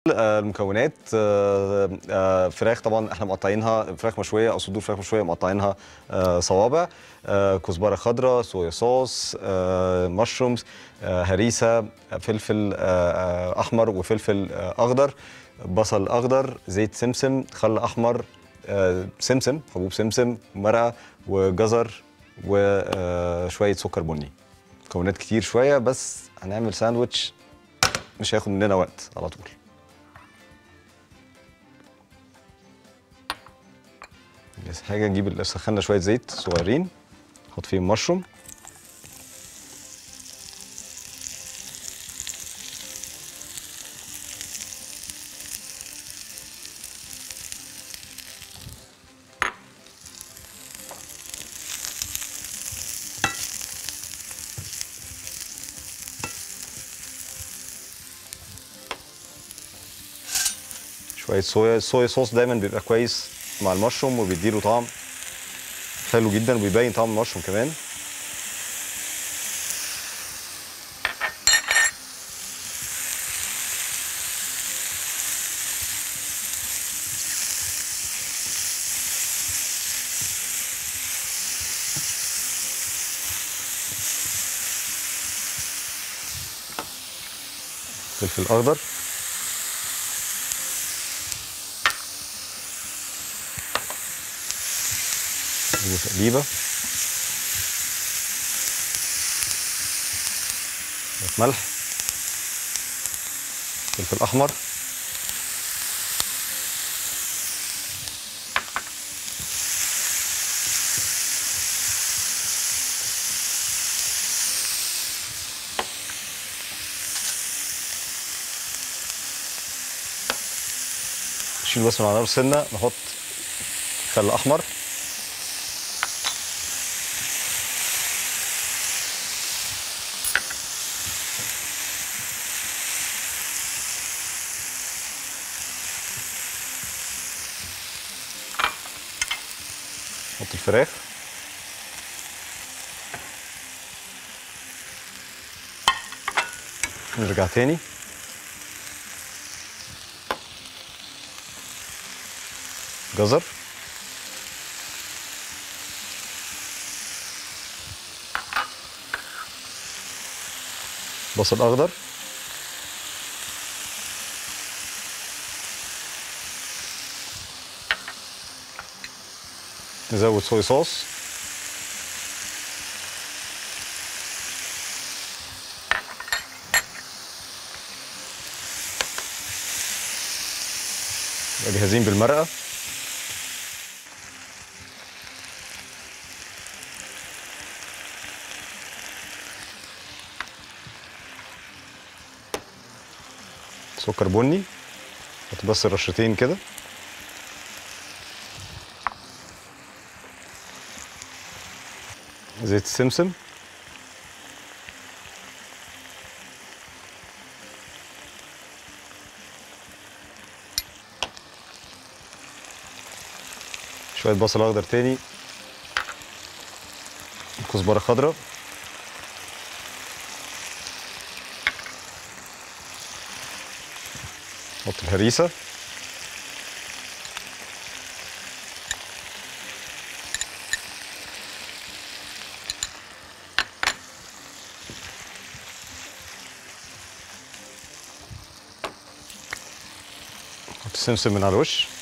المكونات آه، آه، فراخ طبعا احنا مقطعينها فراخ مشويه او صدور فراخ مشويه مقطعينها آه، صوابع آه، كزبره خضراء صويا صوص آه، مشرومز آه، هريسه فلفل آه، آه، احمر وفلفل آه، اخضر بصل اخضر زيت سمسم خل احمر آه، سمسم حبوب سمسم مرقه وجزر وشويه سكر بني مكونات كتير شويه بس هنعمل ساندوتش مش هياخد مننا وقت على طول بس حاجه نجيب ال- سخنا شويه زيت صغيرين نحط فيهم مشروم شويه صويا الصويا صوص دايما بيبقى كويس مع المشروم وبيديله طعم حلو جدا وبيبين طعم المشروم كمان فلفل اخضر نجيب تقليبه شوية ملح فلفل احمر نشيل بس من على نار سنه نحط خل احمر نحط الفراخ نرجع تاني جزر بصل اخضر نزود صويا صوص نبقى جاهزين بالمرقه سكر بني حط بس رشتين كده زيت السمسم شوية بصل أخضر تاني كزبرة خضراء نحط الهريسة نحط السمسم من على الوش